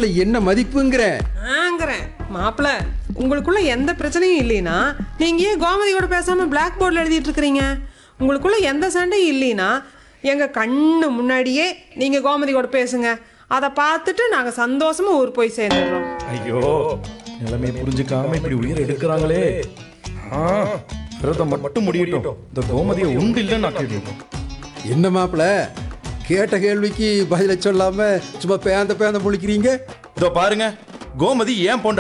வீட்டில் என்ன மதிப்புங்கிற ஆங்கிறேன் மாப்பிள உங்களுக்குள்ள எந்த பிரச்சனையும் இல்லைனா நீங்க ஏன் கோமதியோட பேசாம பிளாக் போர்டில் எழுதிட்டு இருக்கிறீங்க உங்களுக்குள்ள எந்த சண்டையும் இல்லைனா எங்க கண்ணு முன்னாடியே நீங்க கோமதியோட பேசுங்க அதை பார்த்துட்டு நாங்க சந்தோஷமா ஊர் போய் சேர்ந்துடுறோம் ஐயோ நிலைமை புரிஞ்சுக்காம இப்படி உயிர் எடுக்கிறாங்களே ஆ, விரதம் மட்டும் முடியட்டும் இந்த கோமதியை உண்டு இல்லைன்னு நான் கேட்டுருக்கோம் என்ன மாப்பிள கேட்ட கேள்விக்கு பதில சொல்லாம சும்மா பேந்த பேந்த முழிக்கிறீங்க இதோ பாருங்க கோமதி ஏன் பொண்டாட்டி